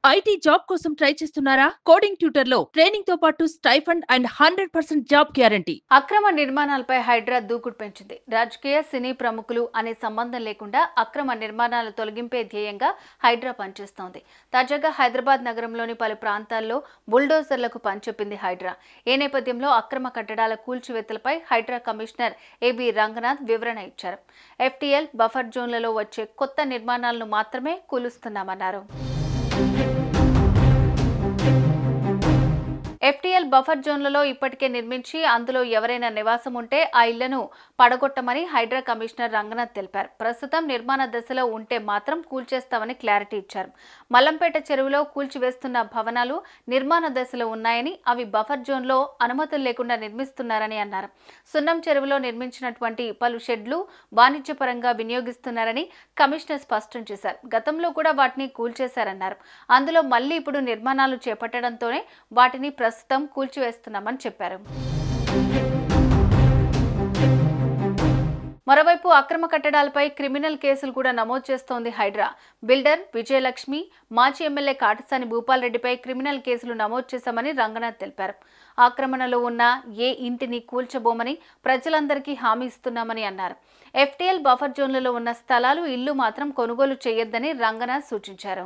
IT job కోసం try చేస్తున్నారా coding tutor లో ట్రైనింగ్ తో పాటు stipend and hundred percent job guarantee అక్రమ నిర్మాణాలపై హైడ్రా దూకుడు పెంచింది రాజకీయ సినీ ప్రముఖులు అనే సంబంధం లేకుండా అక్రమ నిర్మాణాల తొలగింపే ధ్యేయంగా హైడ్రా పనిచేస్తోంది తాజాగా హైదరాబాద్ నగరంలోని పలు ప్రాంతాల్లో బుల్డోజర్లకు పనిచెప్పింది హైడ్రా ఈ నేపథ్యంలో అక్రమ కట్టడాల కూల్చివేతలపై హైడ్రా కమిషనర్ ఏబి రంగనాథ్ వివరణ ఇచ్చారు ఎఫ్టీఎల్ బఫర్ జోన్లలో వచ్చే కొత్త నిర్మాణాలను మాత్రమే కూలుస్తున్నామన్నారు ఎఫ్టీఎల్ బఫర్ జోన్లలో ఇప్పటికే నిర్మించి అందులో ఎవరైనా నివాసం ఉంటే ఆ ఇళ్లను పడగొట్టమని హైడ్రా కమిషనర్ రంగనాథ్ తెలిపారు ప్రస్తుతం నిర్మాణ దశలో ఉంటే మాత్రం కూల్చేస్తామని క్లారిటీ ఇచ్చారు మల్లంపేట చెరువులో కూల్చివేస్తున్న భవనాలు నిర్మాణ దశలో ఉన్నాయని అవి బఫర్ జోన్లో అనుమతులు లేకుండా నిర్మిస్తున్నారని అన్నారు సున్నం చెరువులో నిర్మించినటువంటి పలు షెడ్లు వాణిజ్యపరంగా వినియోగిస్తున్నారని కమిషనర్ స్పష్టం చేశారు గతంలో కూడా వాటిని కూల్చేశారన్నారు అందులో మళ్లీ ఇప్పుడు నిర్మాణాలు చేపట్టడంతోనే వాటిని ప్రస్తుతం కూల్చివేస్తున్నామని చెప్పారు మరోవైపు అక్రమ కట్టడాలపై క్రిమినల్ కేసులు కూడా నమోదు చేస్తోంది హైడ్రా బిల్డర్ విజయలక్ష్మి మాజీ ఎమ్మెల్యే కాటసాని భూపాల్ రెడ్డిపై క్రిమినల్ కేసులు నమోదు చేశామని రంగనాథ్ తెలిపారు ఆక్రమణలో ఉన్న ఏ ఇంటిని కూల్చబోమని ప్రజలందరికీ హామీ ఇస్తున్నామని అన్నారు ఎఫ్టీఎల్ బఫర్ జోన్లలో ఉన్న స్థలాలు ఇల్లు మాత్రం కొనుగోలు చేయొద్దని రంగనాథ్ సూచించారు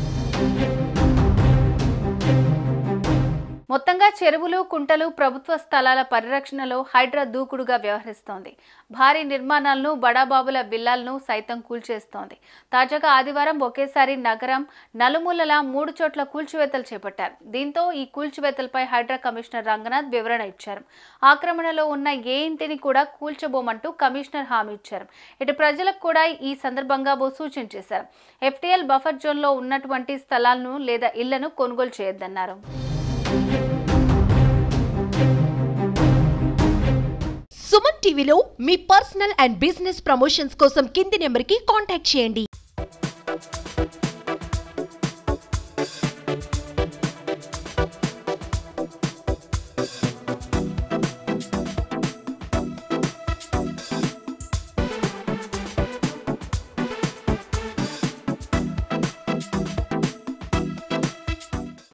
మొత్తంగా చెరువులు కుంటలు ప్రభుత్వ స్థలాల పరిరక్షణలో హైడ్రా దూకుడుగా వ్యవహరిస్తోంది భారీ నిర్మాణాలను బడాబాబుల విల్లాలను సైతం కూల్చేస్తోంది తాజాగా ఆదివారం ఒకేసారి నగరం నలుమూలలా మూడు చోట్ల కూల్చివేతలు చేపట్టారు దీంతో ఈ కూల్చివేతలపై హైడ్రా కమిషనర్ రంగనాథ్ వివరణ ఇచ్చారు ఆక్రమణలో ఉన్న ఏ ఇంటిని కూడా కూల్చబోమంటూ కమిషనర్ హామీ ఇచ్చారు ఇటు ప్రజలకు కూడా ఈ సందర్భంగా ఓ సూచన చేశారు ఎఫ్టీఎల్ బఫర్ జోన్లో ఉన్నటువంటి స్థలాలను లేదా ఇళ్లను కొనుగోలు చేయొద్దన్నారు సుమన్ టీవీలో మీ పర్సనల్ అండ్ బిజినెస్ ప్రమోషన్స్ కోసం కింది నెంబర్కి కాంటాక్ట్ చేయండి